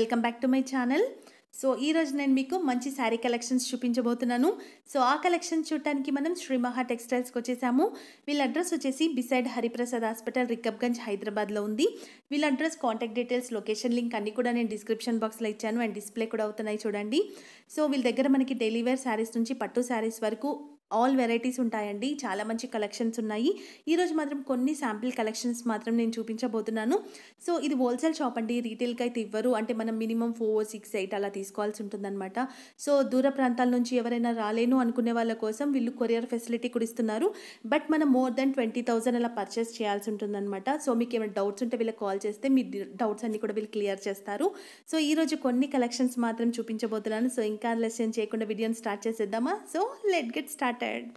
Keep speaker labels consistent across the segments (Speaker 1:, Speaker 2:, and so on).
Speaker 1: Welcome back to my channel so ఈ రోజు నేను మీకు మంచి శారీ కలెక్షన్స్ చూపించబోతున్నాను సో ఆ కలెక్షన్ చూడటానికి మనం శ్రీ మహా టెక్స్టైల్స్కి వచ్చేసాము వీళ్ళ అడ్రస్ వచ్చేసి బిసైడ్ హరిప్రసాద్ హాస్పిటల్ రికబ్గంజ్ హైదరాబాద్లో ఉంది వీళ్ళ address contact details location link అన్ని కూడా నేను డిస్క్రిప్షన్ బాక్స్లో ఇచ్చాను అండ్ డిస్ప్లే కూడా అవుతున్నాయి చూడండి సో వీళ్ళ దగ్గర మనకి డైలీ వేర్ శారీస్ నుంచి పట్టు శారీస్ వరకు ఆల్ వెరైటీస్ ఉంటాయండి చాలా మంచి కలెక్షన్స్ ఉన్నాయి ఈరోజు మాత్రం కొన్ని శాంపిల్ కలెక్షన్స్ మాత్రం నేను చూపించబోతున్నాను సో ఇది హోల్సేల్ షాప్ అండి రీటైల్కి అయితే ఇవ్వరు అంటే మనం మినిమం ఫోర్ సిక్స్ ఎయిట్ అలా తీసుకోవాల్సి ఉంటుందన్నమాట సో దూర ప్రాంతాల నుంచి ఎవరైనా రాలేను అనుకునే వాళ్ళ కోసం వీళ్ళు కొరియర్ ఫెసిలిటీ కూడా ఇస్తున్నారు బట్ మనం మోర్ దెన్ ట్వంటీ థౌసండ్ అలా పర్చేస్ చేయాల్సి ఉంటుందన్నమాట సో మీకు ఏమైనా డౌట్స్ ఉంటే వీళ్ళకి కాల్ చేస్తే మీ డౌట్స్ అన్ని కూడా వీళ్ళు క్లియర్ చేస్తారు సో ఈరోజు కొన్ని కలెక్షన్స్ మాత్రం చూపించబోతున్నాను సో ఇంకా లెసన్ చేయకుండా వీడియోని స్టార్ట్ చేసేద్దామా so let get started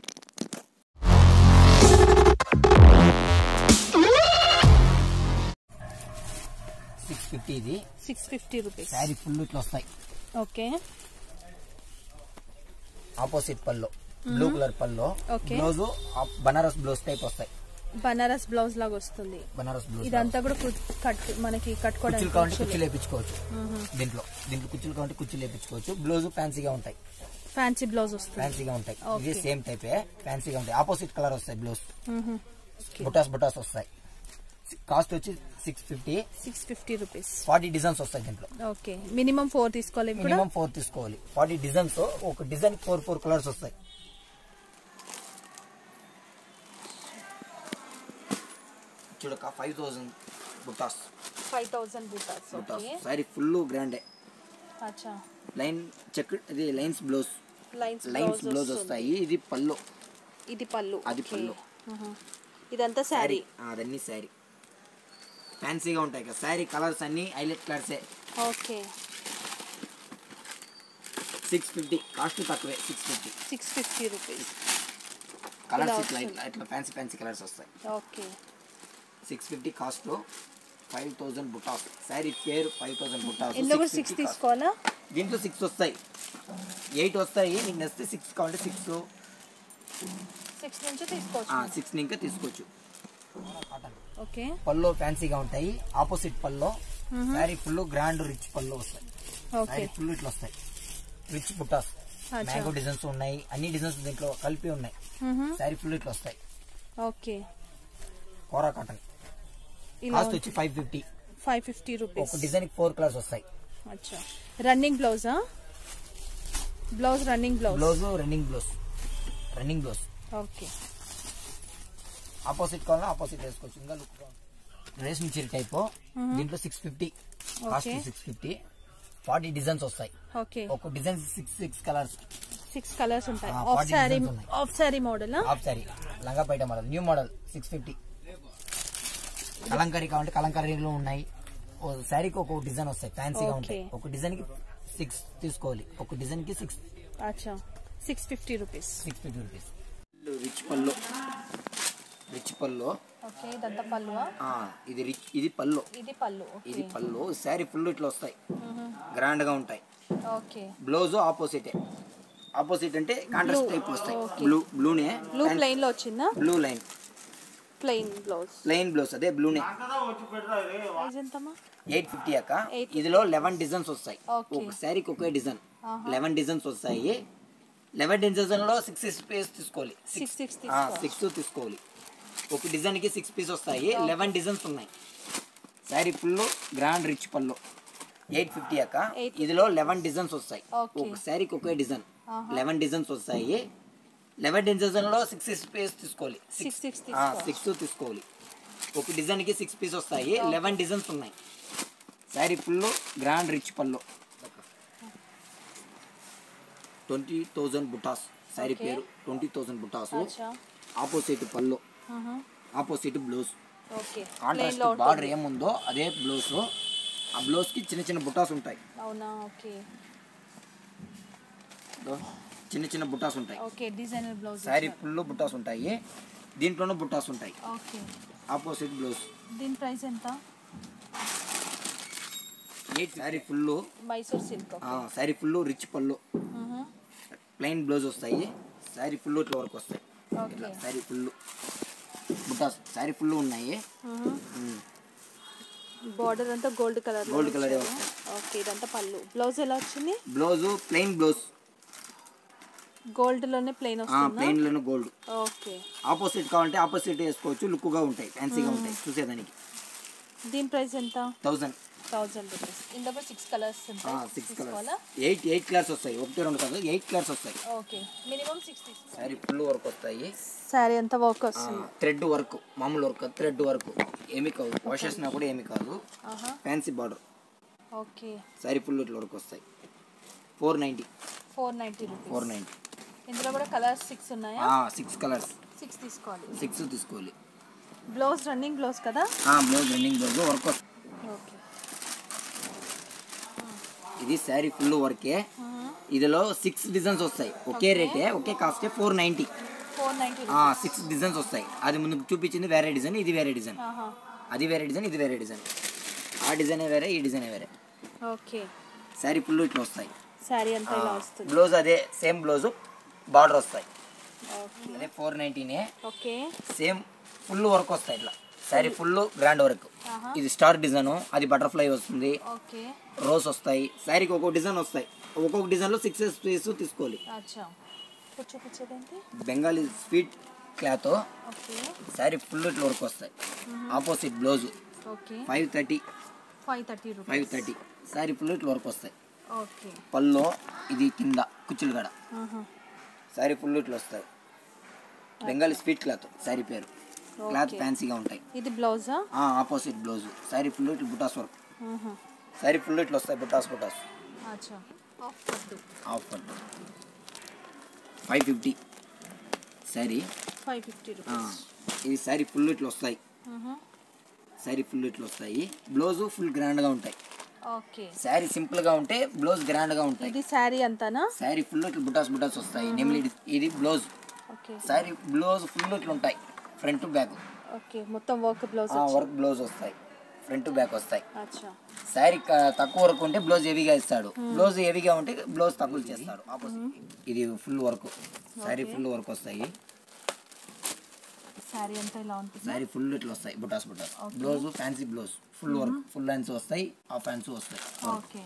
Speaker 2: six fifty ఇది
Speaker 1: six fifty rupees
Speaker 2: sari full ఇట్లా వస్తాయి
Speaker 1: okay
Speaker 2: opposite pallu blue colour pallu
Speaker 1: Okay.
Speaker 2: Blouse Banaras blouse type వస్తాయి
Speaker 1: బనారస్ బ్లౌజ్ లాగా వస్తుంది
Speaker 2: బనారస్ బ్లౌజ్
Speaker 1: ఇదంతా కూడా కు- కట్ మనకి
Speaker 2: కుచ్చులు
Speaker 1: కట్టుకోవడానికి
Speaker 2: కావాలంటే కుచ్చులు వేయించుకోవచ్చు దీంట్లో దీంట్లో కుచ్చులు కావాలంటే కుచ్చులు వేయించుకోవచ్చు బ్లౌజ్ ఫ్యాన్సీగా ఉంటాయి
Speaker 1: ఫ్యాన్సీ బ్లౌజ్ వస్తుంది
Speaker 2: ఫ్యాన్సీగా ఉంటాయి ఇది
Speaker 1: Okay.
Speaker 2: సేమ్ టైపే ఫ్యాన్సీగా ఉంటాయి ఆపోజిట్ కలర్ వస్తాయి బ్లౌజ్
Speaker 1: మ్మ్.
Speaker 2: బుటాస్ బుటాస్ వస్తాయి కాస్ట్ వచ్చి six fifty
Speaker 1: six fifty rupees
Speaker 2: forty designs వస్తాయి దీంట్లో
Speaker 1: ఓకే మినిమం ఫోర్ తీసుకోవాలి ఇప్పుడు
Speaker 2: మినిమం ఫోర్ తీసుకోవాలి ఫార్టీ డిజైన్స్ ఒక డిజైన్ ఫోర్ ఫోర్ కలర్స్ వస్తాయి చూడక ఫైవ్ థౌసండ్ బుటాస్
Speaker 1: ఫైవ్ థౌసండ్ బూటాస్
Speaker 2: బుటాస్
Speaker 1: ఓకే
Speaker 2: సారీ ఫుల్ గ్రాండే
Speaker 1: అచ్చా
Speaker 2: లైన్ చెక్ ఇది lines blouse
Speaker 1: lines
Speaker 2: lines
Speaker 1: blouse
Speaker 2: blouse వస్తాయి ఇది పళ్ళు
Speaker 1: ఇది పళ్ళు
Speaker 2: అది
Speaker 1: okay.
Speaker 2: పళ్ళు.
Speaker 1: మ్మ్. ఇదంతా శారీ
Speaker 2: అదన్నీ శారీ ఫ్యాన్సీగా ఉంటాయి కదా శారీ కలర్స్ అన్ని హైలైట్ కలర్సే
Speaker 1: ఓకే
Speaker 2: సిక్స్ ఫిఫ్టీ కాస్ట్ తక్కువే six fifty
Speaker 1: six fifty rupees
Speaker 2: colours
Speaker 1: ఇలా
Speaker 2: ఇట్లా
Speaker 1: వస్తుంది.
Speaker 2: ఇట్లా ఇట్లా ఫ్యాన్సీ ఫ్యాన్సీ కలర్స్ వస్తాయి
Speaker 1: okay
Speaker 2: six fifty cost five thousand బుటాస్ శారీ పేరు ఫైవ్ థౌసండ్ బుటాస్
Speaker 1: ఇందులో కూడా సిక్స్ తీసుకోవాలా
Speaker 2: దీంట్లో సిక్స్ వస్తాయి ఎయిట్ వస్తాయి నీకు నచ్చితే సిక్స్ కావాలంటే సిక్స్
Speaker 1: సిక్స్ నుంచి తీసుకోవచ్చు
Speaker 2: సిక్స్ ఇంకా తీసుకోవచ్చు
Speaker 1: ఓకే
Speaker 2: పళ్ళు ఫ్యాన్సీగా ఉంటాయి ఆపోజిట్ పళ్ళు శారీ ఫుల్ గ్రాండ్ రిచ్ పళ్ళు వస్తాయి
Speaker 1: ఓకే
Speaker 2: శారీ ఫుల్ ఇట్లా వస్తాయి రిచ్ బుటాస్
Speaker 1: అచ్చా.
Speaker 2: మ్యాంగో డిజైన్స్ ఉన్నాయి అన్ని డిజైన్స్ దీంట్లో కలిపి ఉన్నాయి
Speaker 1: మ్మ్.
Speaker 2: శారీ ఫుల్ ఇట్లా వస్తాయి
Speaker 1: ఓకే
Speaker 2: కోరా కాటన్
Speaker 1: ఇలా
Speaker 2: కాస్ట్ వచ్చి five fifty
Speaker 1: five fifty rupees
Speaker 2: ఒక డిజైన్ ఫోర్ కలర్స్ వస్తాయి
Speaker 1: అచ్చా రన్నింగ్ బ్లౌజా blouse running blouse
Speaker 2: blouse running blouse running blouse
Speaker 1: okay
Speaker 2: opposite కావాలన్నా ఆపోజిట్ వేసుకోవచ్చు ఇంకా లుక్ రేషన్ చీర టైప్ దీంట్లో six fifty cost
Speaker 1: Okay.
Speaker 2: Six fifty forty designs వస్తాయి
Speaker 1: ఓకే
Speaker 2: ఒక design six six colours
Speaker 1: six colours ఉంటాయి
Speaker 2: ఆ,
Speaker 1: ఆఫ్
Speaker 2: 40
Speaker 1: శారీ
Speaker 2: designs ఉన్నాయి.
Speaker 1: Half sari model
Speaker 2: half sorry లంగా పైట model new model six fifty Kalamkari కావాలంటే కలంకారీలో ఉన్నాయి ఓ శారీకి ఒక డిజైన్ వస్తాయి ఫ్యాన్సీగా
Speaker 1: Okay.
Speaker 2: ఉంటాయి ఒక డిజైన్ కి సిక్స్ తీసుకోవాలి ఒక డిజైన్ కి సిక్స్
Speaker 1: అచ్చా six fifty rupees
Speaker 2: six fifty rupees rich pallu rich pallu
Speaker 1: okay ఇదంతా పల్లువా
Speaker 2: ఆ, ఇది రిచ్ ఇది పళ్ళు
Speaker 1: ఇది పళ్ళు
Speaker 2: ఇది పళ్ళు శారీ ఫుల్ ఇట్లా వస్తాయి గ్రాండ్ గా ఉంటాయి
Speaker 1: ఓకే
Speaker 2: బ్లౌజ్ ఆపోజిట్ ఆపోజిట్ అంటే కాంట్రాస్ట్
Speaker 1: Blue.
Speaker 2: టైప్ వస్తాయి
Speaker 1: Okay.
Speaker 2: బ్లూ బ్లూనే
Speaker 1: బ్లూ ప్లెయిన్ లో వచ్చిందా
Speaker 2: blue line
Speaker 1: plain blouse
Speaker 2: plain blouse అదే బ్లూనే
Speaker 1: ప్రైస్ ఎంతమ్మా
Speaker 2: ఎయిట్ ఫిఫ్టీ అక్క
Speaker 1: Eight.
Speaker 2: ఇదిలో లెవెన్ డిజైన్స్ వస్తాయి
Speaker 1: Okay.
Speaker 2: ఒక శారీకి ఒకే డిజైన్ లెవెన్ డిజైన్స్ వస్తాయి లెవెన్ డిజైన్ లో సిక్స్ సిక్స్ పీస్ తీసుకోవాలి
Speaker 1: Six, six
Speaker 2: ఆ,
Speaker 1: తీసుకోవాలి.
Speaker 2: సిక్స్ తీసుకోవాలి ఒక డిజైన్ కి సిక్స్ పీస్ వస్తాయి లెవెన్ డిజైన్స్ ఉన్నాయి sari full grand rich pallu eight fifty అక్క
Speaker 1: Eight.
Speaker 2: ఇదిలో లెవెన్ డిజైన్స్ వస్తాయి
Speaker 1: Okay.
Speaker 2: ఒక శారీకి ఒకే డిజైన్ లెవెన్ డిజైన్స్ వస్తాయి లెవెన్ డిజైన్ లో సిక్స్ సిక్స్ పీస్ తీసుకోవాలి
Speaker 1: Six, six తీసుకోవాలి.
Speaker 2: సిక్స్ తీసుకోవాలి ఒక డిజైన్ కి సిక్స్ పీస్ వస్తాయి లెవెన్ డిజైన్స్ ఉన్నాయి sari full grand rich pallu twenty thousand బుటాస్ శారీ
Speaker 1: Okay.
Speaker 2: పేరు ట్వంటీ థౌజండ్ బుటాస్
Speaker 1: అచ్చా
Speaker 2: opposite pallu opposite blouse
Speaker 1: okay plain
Speaker 2: contrast
Speaker 1: లో
Speaker 2: బార్డర్ ఏముందో అదే బ్లౌజ్ ఆ బ్లౌజ్ కి చిన్న చిన్న బుటాస్ ఉంటాయి
Speaker 1: అవునా ఓకే
Speaker 2: ఇదో చిన్న చిన్న బుటాస్ ఉంటాయి
Speaker 1: okay designer blouse
Speaker 2: sari full బుటాస్ ఉంటాయి దీంట్లోనూ బుటాస్ ఉంటాయి
Speaker 1: ఓకే
Speaker 2: ఆపోజిట్ బ్లౌజ్
Speaker 1: దీని ప్రైస్ ఎంత
Speaker 2: eight sari full
Speaker 1: Mysore silk
Speaker 2: sari full rich pallu plain blouse వస్తాయి శారీ ఫుల్ ఇట్లా వరకు వస్తాయి ఇట్లా
Speaker 1: ఓకే
Speaker 2: శారీ ఫుల్ బుటాస్ శారీ ఫుల్ ఉన్నాయి ఉమ్.
Speaker 1: బార్డర్ అంతా గోల్డ్ కలర్
Speaker 2: గోల్డ్ కలర్ వస్తాయి
Speaker 1: ఓకే ఇదంతా పళ్ళు బ్లౌజ్ ఎలా వచ్చింది
Speaker 2: బ్లౌజ్ ప్లెయిన్ బ్లౌజ్
Speaker 1: గోల్డ్ లోనే ప్లెయిన్ వస్తుందా
Speaker 2: ప్లెయిన్ లోనే గోల్డ్
Speaker 1: ఓకే
Speaker 2: ఆపోజిట్ కావాలంటే ఆపోజిట్ వేసుకోవచ్చు లుక్గా ఉంటాయి ఫ్యాన్సీగా ఉంటాయి చూసేదానికి
Speaker 1: దీని ప్రైస్ ఎంత
Speaker 2: థౌసండ్
Speaker 1: థౌజండ్ రూపీస్ ఇందులో కూడా సిక్స్ కలర్స్ ఉంటాయి
Speaker 2: సిక్స్
Speaker 1: తీసుకోవాలా
Speaker 2: కలర్స్ ఎయిట్ ఎయిట్ కలర్స్ వస్తాయి ఒకటి రెండు కాదు ఎయిట్ కలర్స్ వస్తాయి
Speaker 1: ఓకే మినిమం సిక్స్ తీసుకోవాలి
Speaker 2: సారీ ఫుల్ వర్క్ వస్తాయి
Speaker 1: సారీ అంతా వర్క్ వస్తుంది
Speaker 2: థ్రెడ్ వర్క్ మామూలు వర్క్ థ్రెడ్ వర్క్ ఏమి కాదు వాష్ చేసినా కూడా ఏమి కాదు
Speaker 1: ఆహా
Speaker 2: fancy border
Speaker 1: okay
Speaker 2: sari full ఇట్లా వర్క్ వస్తాయి four ninety
Speaker 1: four ninety rupees
Speaker 2: four ninety
Speaker 1: ఇందులో కూడా కలర్స్ సిక్స్ ఉన్నాయా
Speaker 2: సిక్స్ కలర్స్
Speaker 1: సిక్స్ తీసుకోవాలి
Speaker 2: సిక్స్ తీసుకోవాలి
Speaker 1: బ్లౌజ్ రన్నింగ్ బ్లౌజ్ కదా
Speaker 2: బ్లౌజ్ రన్నింగ్ బ్లౌజ్ వర్క్ వస్తుంది
Speaker 1: ఓకే
Speaker 2: ఇది శారీ ఫుల్ వర్కే ఇదిలో సిక్స్ డిజైన్స్ వస్తాయి ఒకే రేటే ఒకే కాస్టే four ninety
Speaker 1: four ninety
Speaker 2: six designs వస్తాయి అది ముందుకు చూపించింది వేరే డిజైన్ ఇది వేరే డిజైన్
Speaker 1: ఆహా
Speaker 2: అది వేరే డిజైన్ ఇది వేరే డిజైన్ ఆ డిజైన్ వేరే ఈ డిజైన్ వేరే
Speaker 1: ఓకే
Speaker 2: శారీ ఫుల్ ఇట్లా వస్తాయి
Speaker 1: శారీ అంతా ఇలా వస్తుంది
Speaker 2: బ్లౌజ్ అదే సేమ్ బ్లౌజ్ బార్డర్ వస్తాయి
Speaker 1: ఓకే
Speaker 2: అదే ఫోర్ నైంటీనే
Speaker 1: ఓకే
Speaker 2: సేమ్ ఫుల్ వర్క్ వస్తాయి ఇట్లా శారీ ఫుల్ గ్రాండ్ వర్క్
Speaker 1: ఆహా
Speaker 2: ఇది స్టార్ డిజైన్ అది బటర్ఫ్లై వస్తుంది
Speaker 1: ఓకే
Speaker 2: రోజ్ వస్తాయి శారీకి ఒక్కొక్క డిజైన్ వస్తాయి ఒక్కొక్క డిజైన్లో సిక్స్ పీస్ తీసుకోవాలి
Speaker 1: అచ్చా ఇప్పుడు చూపించేదేంటి
Speaker 2: Bengali sweet cloth
Speaker 1: okay
Speaker 2: sari full ఇట్లా వర్క్ వస్తాయి opposite blouse
Speaker 1: okay
Speaker 2: five thirty
Speaker 1: five thirty rupees
Speaker 2: five thirty sari full ఇట్లా వర్క్ వస్తాయి
Speaker 1: ఓకే
Speaker 2: పల్లో ఇది కింద కుచ్చులు గడ
Speaker 1: ఆహా
Speaker 2: శారీ ఫుల్ ఇట్లా వస్తాయి బెంగాలీ స్వీట్ క్లాత్ శారీ పేరు క్లాత్
Speaker 1: ఓకే.
Speaker 2: ఫ్యాన్సీగా ఉంటాయి
Speaker 1: ఇది బ్లౌజా
Speaker 2: ఆపోజిట్ బ్లౌజ్ శారీ ఫుల్ ఇట్లా బుటాస్ వర్క్
Speaker 1: ఆహా
Speaker 2: శారీ ఫుల్ ఇట్లా వస్తాయి బుటాస్ బుటాస్
Speaker 1: అచ్చా ఆఫ్ పట్టు
Speaker 2: ఆఫ్ పట్టు five fifty sari
Speaker 1: five fifty rupees
Speaker 2: ఇది శారీ ఫుల్ ఇట్లా వస్తాయి
Speaker 1: ఆహా
Speaker 2: శారీ ఫుల్ ఇట్లా వస్తాయి బ్లౌజ్ ఫుల్ గ్రాండ్గా ఉంటాయి
Speaker 1: ఓకే
Speaker 2: శారీ సింపుల్గా ఉంటే బ్లౌజ్ గ్రాండ్గా ఉంటాయి
Speaker 1: ఇది శారీ అంతానా
Speaker 2: శారీ ఫుల్ ఇట్లా బుటాస్ బుటాస్ వస్తాయి నెమ్లీ ఇది blouse
Speaker 1: okay
Speaker 2: sari blouse full ఇట్లా ఉంటాయి ఫ్రంట్ బ్యాక్
Speaker 1: ఓకే మొత్తం వర్క్ బ్లౌజ్
Speaker 2: వర్క్ బ్లౌజ్ వస్తాయి ఫ్రంట్ బ్యాక్ వస్తాయి
Speaker 1: అచ్చా
Speaker 2: శారీ క- తక్కువ వర్క్ ఉంటే బ్లౌజ్ హెవీగా ఇస్తాడు బ్లౌజ్ హెవీగా ఉంటే బ్లౌజ్ తక్కువ చేస్తాడు ఆపోజిట్ ఇది full work sari full work వస్తాయి
Speaker 1: శారీ అంతా ఇలా ఉంటుంది
Speaker 2: శారీ ఫుల్ ఇట్లా వస్తాయి బుటాస్ బుటాస్ blouse fancy blouse full work full hands వస్తాయి హాఫ్ హ్యాండ్స్ వస్తాయి
Speaker 1: ఓకే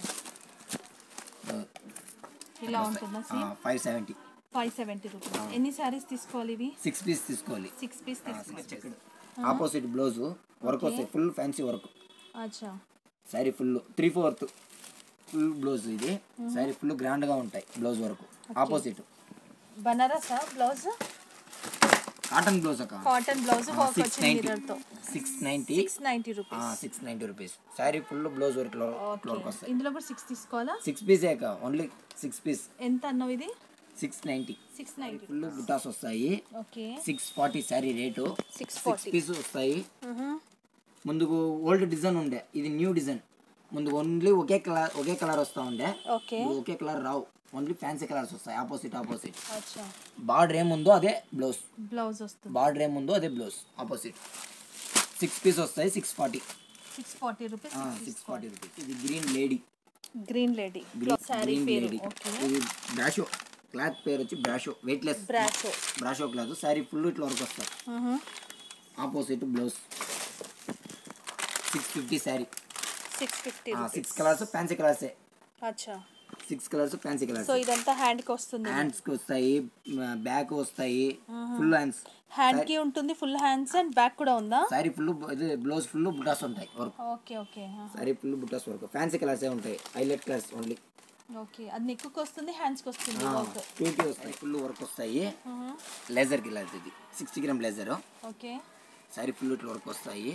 Speaker 1: ఇలా ఉంటుందా same
Speaker 2: five seventy
Speaker 1: five seventy rupees ఎన్ని శారీస్ తీసుకోవాలి ఇవి
Speaker 2: సిక్స్ పీస్ తీసుకోవాలి
Speaker 1: సిక్స్ పీస్ తీసుకోవాలి
Speaker 2: ఆపోజిట్ బ్లౌజ్ వర్క్ వస్తాయి ఫుల్ ఫ్యాన్సీ వర్క్
Speaker 1: అచ్చా
Speaker 2: sari full three fourth full blouse ఇది శారీ ఫుల్ గ్రాండ్గా ఉంటాయి బ్లౌజ్ వర్క్ ఆపోజిట్
Speaker 1: బనారసా బ్లౌజ్
Speaker 2: కాటన్ బ్లౌజ్ అక్క
Speaker 1: కాటన్ బ్లౌజ్ వర్క్
Speaker 2: సిక్స్
Speaker 1: వచ్చింది
Speaker 2: నైంటీ
Speaker 1: మిర్రర్తో
Speaker 2: six ninety
Speaker 1: six ninety rupees
Speaker 2: six ninety rupees sari full blouse work
Speaker 1: okay
Speaker 2: work వస్తాయి
Speaker 1: ఇందులో కూడా సిక్స్ తీసుకోవాలా
Speaker 2: సిక్స్ పీసే అక్క ఓన్లీ సిక్స్ పీస్
Speaker 1: ఎంత అన్నావు ఇది
Speaker 2: six ninety
Speaker 1: six ninety
Speaker 2: full బుటాస్ వస్తాయి
Speaker 1: okay
Speaker 2: six forty sari rate
Speaker 1: six
Speaker 2: six
Speaker 1: forty
Speaker 2: piece వస్తాయి ముందుకు ఓల్డ్ డిజైన్ ఉండే ఇది న్యూ డిజైన్ ముందు ఓన్లీ ఒకే కలర్ ఒకే కలర్ వస్తూ ఉండే
Speaker 1: ఓకే
Speaker 2: ఇప్పుడు ఒకే కలర్ రావు ఓన్లీ ఫ్యాన్సీ కలర్స్ వస్తాయి ఆపోజిట్ ఆపోజిట్
Speaker 1: అచ్చా
Speaker 2: బార్డర్ ఏముందో అదే బ్లౌజ్
Speaker 1: బ్లౌజ్ వస్తుంది
Speaker 2: బార్డర్ ఏముందో అదే బ్లౌజ్ ఆపోజిట్ సిక్స్ పీస్ వస్తాయి six forty
Speaker 1: six forty rupees
Speaker 2: six forty rupees ఇది green lady
Speaker 1: green lady sari
Speaker 2: green
Speaker 1: పేరు
Speaker 2: లేడీ
Speaker 1: ఓకే
Speaker 2: ఇది బ్రాషో క్లాత్ పేరు వచ్చి brasso weightless
Speaker 1: brasso
Speaker 2: brasso cloth sari full ఇట్లా వరకు వస్తాయి opposite blouse six fifty sari
Speaker 1: six fifty
Speaker 2: six colours fancy కలర్సే
Speaker 1: అచ్చా
Speaker 2: six colours fancy colours
Speaker 1: so ఇదంతా హ్యాండ్ కి వస్తుంది
Speaker 2: హ్యాండ్స్కి వస్తాయి బ్యాక్ వస్తాయి ఫుల్ హ్యాండ్స్
Speaker 1: హ్యాండ్ కి ఉంటుంది ఫుల్ హ్యాండ్స్ అండ్ బ్యాక్ కూడా ఉందా
Speaker 2: సారీ ఫుల్ ఇది బ్లౌజ్ ఫుల్ బుటాస్ ఉంటాయి work
Speaker 1: okay okay
Speaker 2: sari full బుటాస్ వర్క్ ఫ్యాన్సీ కలర్సే ఉంటాయి హైలైట్ కలర్స్ ఓన్లీ
Speaker 1: ఓకే అది నెక్కు వస్తుంది హ్యాండ్స్ కి వస్తుంది వర్క్
Speaker 2: ట్వంటీ వస్తాయి ఫుల్ వర్క్ వస్తాయి లేజర్ గిలాస్ ఇది sixty gram laser
Speaker 1: okay
Speaker 2: sari full ఇట్లా వర్క్ వస్తాయి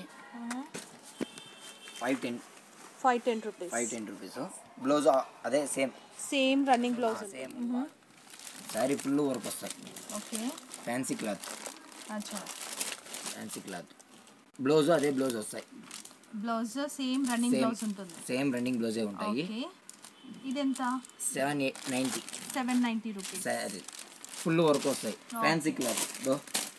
Speaker 2: five ten
Speaker 1: five ten rupees
Speaker 2: five ten rupees blouse అదే same
Speaker 1: same running blouse
Speaker 2: same sari full work వస్తాయి
Speaker 1: ఓకే
Speaker 2: ఫ్యాన్సీ క్లాత్
Speaker 1: అచ్చా
Speaker 2: fancy cloth blouse అదే blouse వస్తాయి
Speaker 1: blouse same running
Speaker 2: Same.
Speaker 1: Blouse ఉంటుంది
Speaker 2: same running బ్లౌజే ఉంటాయి
Speaker 1: okay ఇదెంత
Speaker 2: seven eight ninety
Speaker 1: seven ninety rupees
Speaker 2: sari full work వస్తాయి ఫ్యాన్సీ క్లాత్ దో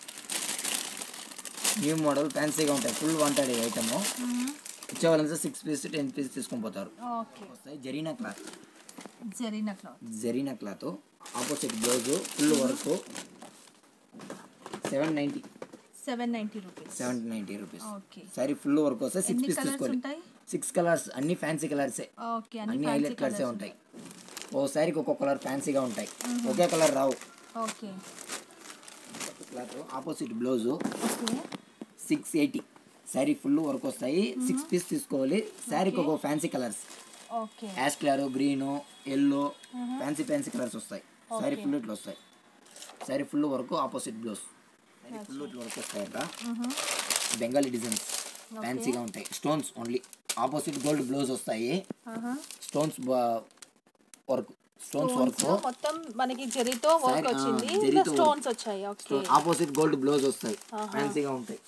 Speaker 2: న్యూ మోడల్ ఫ్యాన్సీగా ఉంటాయి ఫుల్ వాంటెడ్ ఐటమ్ ఇచ్చేవాళ్ళంతా సిక్స్ పీస్ టెన్ పీస్ తీసుకొని పోతారు
Speaker 1: ఓకే
Speaker 2: వస్తాయి జరీనా క్లాత్
Speaker 1: జరీనా క్లాత్
Speaker 2: జరీనా cloth opposite blouse full work seven ninety
Speaker 1: seven ninety rupees
Speaker 2: seven ninety rupees
Speaker 1: okay
Speaker 2: sari full work వస్తాయి సిక్స్
Speaker 1: ఎన్ని
Speaker 2: పీస్
Speaker 1: కలర్స్
Speaker 2: తీసుకోవాలి
Speaker 1: ఉంటాయి
Speaker 2: సిక్స్ కలర్స్ అన్ని ఫ్యాన్సీ కలర్సే
Speaker 1: ఓకే అన్ని
Speaker 2: అన్ని
Speaker 1: ఫ్యాన్సీ
Speaker 2: హైలైట్ కలర్సే ఉంటాయి ఓ శారీకి ఒక్కొక్క కలర్ ఫ్యాన్సీగా ఉంటాయి ఒకే కలర్ రావు
Speaker 1: okay
Speaker 2: cloth opposite blouse
Speaker 1: okay
Speaker 2: six eighty sari full work వస్తాయి సిక్స్ పీస్ తీసుకోవాలి శారీకి ఒక fancy colours
Speaker 1: okay
Speaker 2: ash colour green yellow fancy fancy colours వస్తాయి శారీ ఫుల్ ఇట్లా వస్తాయి sari full work opposite blouse sari full ఇట్లా వర్క్ వస్తాయట బెంగాలీ డిజైన్స్ ఫ్యాన్సీగా ఉంటాయి stones only opposite gold blouse వస్తాయి స్టోన్స్ వర్క్ స్టోన్స్ వర్క్
Speaker 1: మొత్తం మనకి జరీతో వర్క్
Speaker 2: Saree, ఆ,
Speaker 1: వచ్చింది
Speaker 2: జరీతో work.
Speaker 1: స్టోన్స్ వచ్చాయి ఓకే
Speaker 2: ఆపోజిట్ గోల్డ్ బ్లౌజ్ వస్తాయి ఫ్యాన్సీగా ఉంటాయి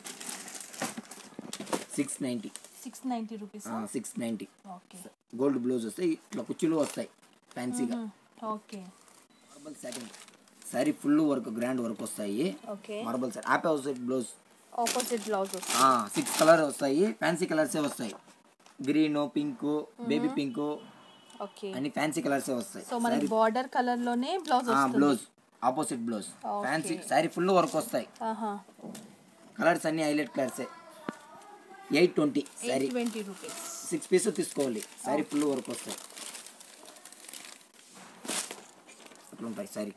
Speaker 2: six ninety
Speaker 1: six ninety rupees
Speaker 2: six ninety
Speaker 1: okay
Speaker 2: gold blouse వస్తాయి ఇట్లా కుచ్చులు వస్తాయి ఫ్యాన్సీగా
Speaker 1: okay
Speaker 2: marble satin sari full work grand work వస్తాయి
Speaker 1: okay
Speaker 2: marble sari opposite blouse
Speaker 1: opposite blouse
Speaker 2: six colour వస్తాయి ఫ్యాన్సీ కలర్సే వస్తాయి green pink baby pink
Speaker 1: okay
Speaker 2: అన్ని ఫ్యాన్సీ కలర్సే వస్తాయి
Speaker 1: సో మనకి బార్డర్ కలర్ లోనే బ్లౌజ్ వస్తుంది
Speaker 2: blouse opposite blouse fancy sari full work వస్తాయి
Speaker 1: ఆహా
Speaker 2: కలర్స్ అన్ని హైలైట్ కలర్సే eight twenty sari
Speaker 1: twenty rupees
Speaker 2: six piece తీసుకోవాలి సారీ ఫుల్ వర్క్ వస్తాయి అట్లా ఉంటాయి సారీ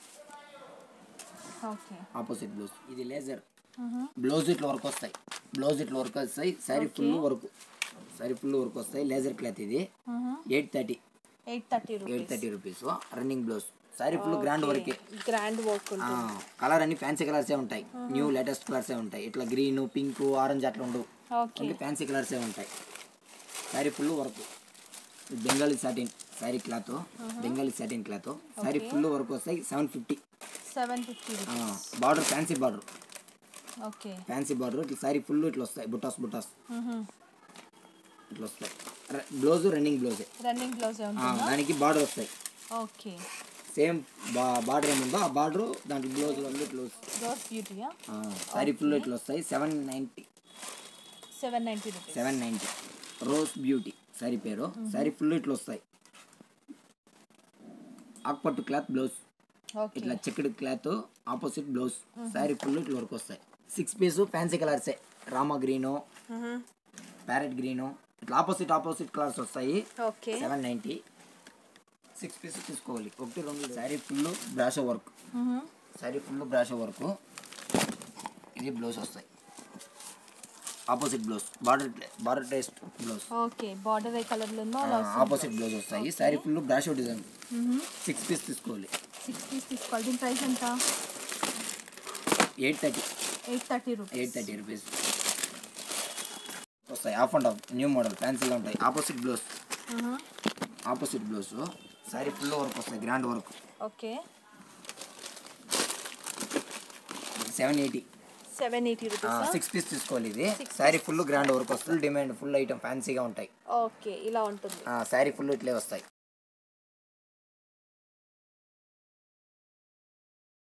Speaker 1: ఓకే
Speaker 2: ఆపోజిట్ బ్లౌజ్ ఇది లేజర్ బ్లౌజ్ ఇట్లా వర్క్ వస్తాయి బ్లౌజ్ ఇట్లా వర్క్ వస్తాయి sari full work sari full work వస్తాయి లేజర్ క్లాత్ ఇది eight thirty
Speaker 1: eight thirty
Speaker 2: eight
Speaker 1: rupees
Speaker 2: thirty rupees running blouse sari full grand వర్కే
Speaker 1: గ్రాండ్ వర్క్
Speaker 2: కలర్ అన్ని ఫ్యాన్సీ కలర్సే ఉంటాయి న్యూ లేటెస్ట్ కలర్సే ఉంటాయి ఇట్లా గ్రీన్ పింక్ ఆరెంజ్ అట్లా ఉండవు
Speaker 1: ఓకే
Speaker 2: ఓన్లీ ఫ్యాన్సీ కలర్సే ఉంటాయి sari full work Bengali satin sari cloth Bengali satin cloth sari full work వస్తాయి seven fifty
Speaker 1: seven fifty rupees
Speaker 2: border fancy border
Speaker 1: okay
Speaker 2: fancy border ఇట్లా సారీ ఫుల్ ఇట్లా వస్తాయి బుటాస్ బుటాస్ ఇట్లా వస్తాయి బ్లౌజ్ రన్నింగ్ బ్లౌజే
Speaker 1: రన్నింగ్ బ్లౌజ్
Speaker 2: దానికి బార్డర్ వస్తాయి
Speaker 1: ఓకే
Speaker 2: సేమ్ బా బార్డర్ ఏముందో ఆ బార్డర్ దాంట్లో బ్లౌజ్ ఉంది బ్లౌజ్
Speaker 1: రోజ్ బ్యూటీయా
Speaker 2: సారీ ఫుల్ ఇట్లా వస్తాయి seven ninety
Speaker 1: seven ninety rupees
Speaker 2: seven ninety rose beauty sari పేరు సారీ ఫుల్ ఇట్లా వస్తాయి ఆకుపట్టు క్లాత్ బ్లౌజ్
Speaker 1: ఓకే
Speaker 2: ఇట్లా checked cloth opposite blouse sari full ఇట్లా వర్క్ వస్తాయి సిక్స్ పీస్ ఫ్యాన్సీ కలర్సే రామా గ్రీను ప్యారెట్ గ్రీను ఇట్లా ఆపోజిట్ ఆపోజిట్ కలర్స్ వస్తాయి
Speaker 1: okay
Speaker 2: seven ninety six piece తీసుకోవాలి ఒకటి రెండు శారీ ఫుల్ బ్రాషో వర్క్ శారీ ఫుల్ బ్రాషో వర్క్ ఇది బ్లౌజ్ వస్తాయి opposite blouse border border taste blouse
Speaker 1: okay border ఏ కలర్ లో ఉందో అలా
Speaker 2: ఆపోజిట్ బ్లౌజ్ వస్తాయి శారీ ఫుల్ బ్రాషో డిజైన్ సిక్స్ పీస్ తీసుకోవాలి
Speaker 1: సిక్స్ పీస్ తీసుకోవాలి దీని ప్రైస్ ఎంత
Speaker 2: eight thirty
Speaker 1: eight thirty rupees
Speaker 2: eight thirty rupees వస్తాయి off and off new model ఫ్యాన్సీగా ఉంటాయి opposite blouse opposite blouse sari full work వస్తాయి grand work
Speaker 1: okay
Speaker 2: seven eighty
Speaker 1: seven eighty rupees
Speaker 2: six piece తీసుకోవాలి ఇది sari full grand work full demand full item ఫ్యాన్సీగా ఉంటాయి
Speaker 1: okay ఇలా ఉంటుంది
Speaker 2: శారీ ఫుల్ ఇట్లే వస్తాయి